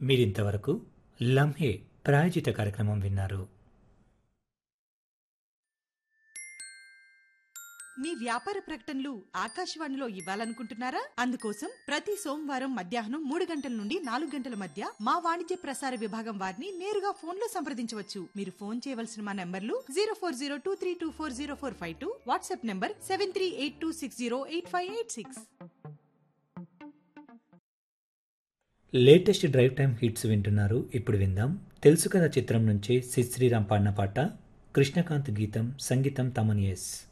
మీరింతవరకు లంహే ప్రాయోజిత కార్యక్రమం విన్నారు మీ వ్యాపార ప్రకటనలు ఆకాశవాణిలో ఇవ్వాలనుకుంటున్నారా అందుకోసం ప్రతి సోమవారం మధ్యాహ్నం మూడు గంటల నుండి నాలుగు గంటల మధ్య మా వాణిజ్య ప్రసార విభాగం వారిని నేరుగా ఫోన్ లో సంప్రదించవచ్చు మీరు ఫోన్ చేయవలసిన మా నంబర్లు zero four zero two three two four zero four five two WhatsApp number seven three eight two six zero eight five eight six latest drive time hits వింటున్నారు ఇప్పుడు విందాం తెలుసు కదా చిత్రం నుంచి సిద్ శ్రీరామ్ పాడిన పాట కృష్ణకాంత్ గీతం సంగీతం తమన్ ఎస్